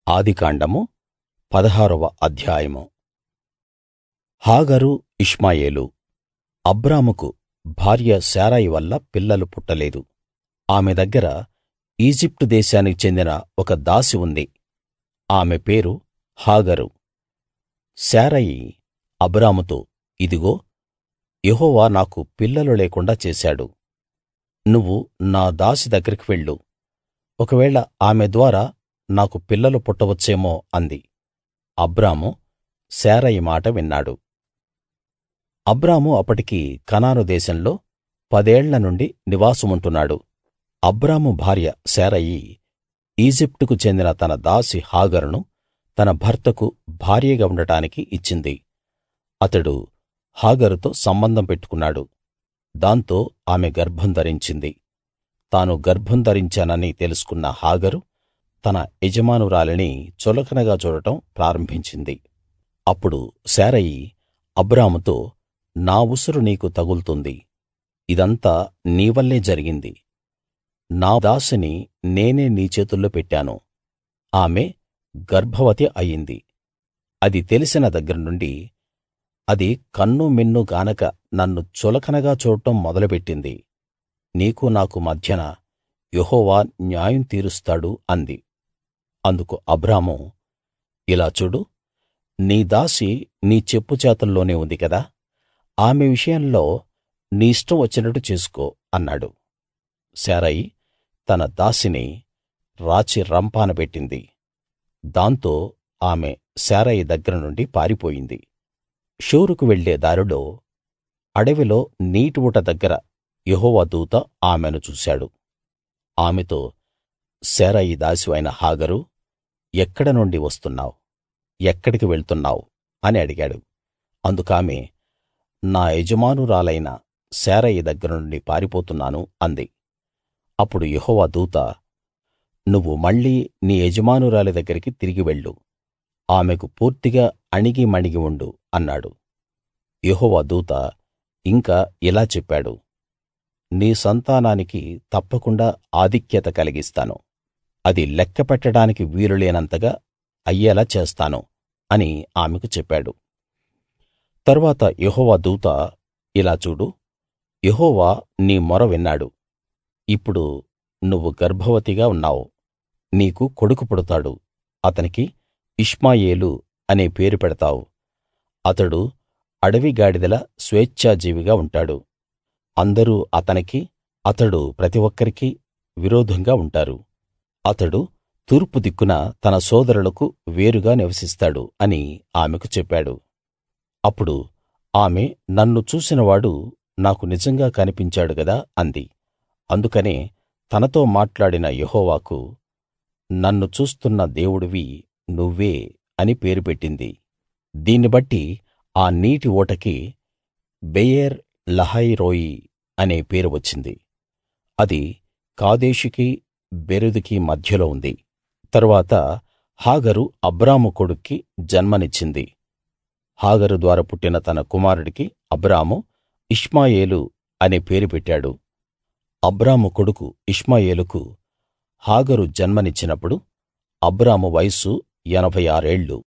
ఆదికాండము పదహారవ అధ్యాయము హాగరు ఇష్మాయేలు అబ్రాముకు భార్య శారయి వల్ల పిల్లలు పుట్టలేదు ఆమె దగ్గర ఈజిప్టు దేశానికి చెందిన ఒక దాసి ఉంది ఆమె పేరు హాగరు శారయి అబ్రాముతో ఇదిగో యెహోవా నాకు పిల్లలు లేకుండా చేశాడు నువ్వు నా దాసి దగ్గరికి వెళ్ళు ఒకవేళ ఆమె ద్వారా నాకు పిల్లలు పుట్టవచ్చేమో అంది అబ్రాము శారయి మాట విన్నాడు అబ్రాము అప్పటికి కనాను దేశంలో పదేళ్ల నుండి నివాసముంటున్నాడు అబ్రాము భార్య శారయి ఈజిప్టుకు చెందిన తన దాసి హాగరును తన భర్తకు భార్యగా ఉండటానికి ఇచ్చింది అతడు హాగరుతో సంబంధం పెట్టుకున్నాడు దాంతో ఆమె గర్భం ధరించింది తాను గర్భం ధరించానని తెలుసుకున్న హాగరు తన యజమానురాలిని చులకనగా చూడటం ప్రారంభించింది అప్పుడు శారయి అబ్రాముతో నా ఉసురు నీకు తగులుతుంది ఇదంతా నీ వల్లే జరిగింది నా దాసిని నేనే నీ చేతుల్లో పెట్టాను ఆమె గర్భవతి అయింది అది తెలిసిన దగ్గర నుండి అది కన్ను మిన్ను గానక నన్ను చులకనగా చూడటం మొదలుపెట్టింది నీకు నాకు మధ్యన యెహోవా న్యాయం తీరుస్తాడు అంది అందుకు అబ్రాము ఇలా చూడు నీ దాసి నీ చెప్పుచేతల్లోనే ఉంది కదా ఆమె విషయంలో నీ ఇష్టం వచ్చినట్టు చేసుకో అన్నాడు శారయి తన దాసిని రాచి రంపాన పెట్టింది దాంతో ఆమె శారయి దగ్గర నుండి పారిపోయింది షూరుకు వెళ్ళే దారిలో అడవిలో నీటి ఊట దగ్గర యెహోవా దూత ఆమెను చూశాడు ఆమెతో శారయి దాసివైన హాగరూ ఎక్కడ నుండి వస్తున్నావ్ ఎక్కడికి వెళ్తున్నావ్ అని అడిగాడు అందుకామె నా యజమానురాలైన శారయి దగ్గర నుండి పారిపోతున్నాను అంది అప్పుడు యెహోవా దూత నువ్వు మళ్ళీ నీ యజమానురాలి దగ్గరికి తిరిగి వెళ్ళు ఆమెకు పూర్తిగా అణిగి మణిగి ఉండు అన్నాడు యెహోవా దూత ఇంకా ఇలా చెప్పాడు నీ సంతానానికి తప్పకుండా ఆధిక్యత కలిగిస్తాను అది లెక్క పెట్టడానికి వీలులేనంతగా అయ్యేలా చేస్తాను అని ఆమెకు చెప్పాడు తరువాత యెహోవా దూత ఇలా చూడు యెహోవా నీ మొర విన్నాడు ఇప్పుడు నువ్వు గర్భవతిగా ఉన్నావు నీకు కొడుకు పుడతాడు అతనికి ఇష్మాయేలు అనే పేరు పెడతావు అతడు అడవి గాడిదల స్వేచ్ఛాజీవిగా ఉంటాడు అందరూ అతనికి అతడు ప్రతి ఒక్కరికీ విరోధంగా ఉంటారు అతడు తూర్పు దిక్కున తన సోదరులకు వేరుగా నివసిస్తాడు అని ఆమెకు చెప్పాడు అప్పుడు ఆమె నన్ను చూసినవాడు నాకు నిజంగా కనిపించాడు గదా అంది అందుకనే తనతో మాట్లాడిన యెహోవాకు నన్ను చూస్తున్న దేవుడివి నువ్వే అని పేరు పెట్టింది దీన్ని బట్టి ఆ నీటి ఊటకి బెయేర్ లహై రోయి అనే పేరు వచ్చింది అది కాదేషుకి బెరెదుకి మధ్యలో ఉంది తరువాత హాగరు అబ్రాము కొడుక్కి జన్మనిచ్చింది హాగరు ద్వారా పుట్టిన తన కుమారుడికి అబ్రాము ఇష్మాయేలు అనే పేరు పెట్టాడు అబ్రాము కొడుకు ఇష్మాయేలుకు హాగరు జన్మనిచ్చినప్పుడు అబ్రాము వయస్సు ఎనభై ఆరేళ్ళు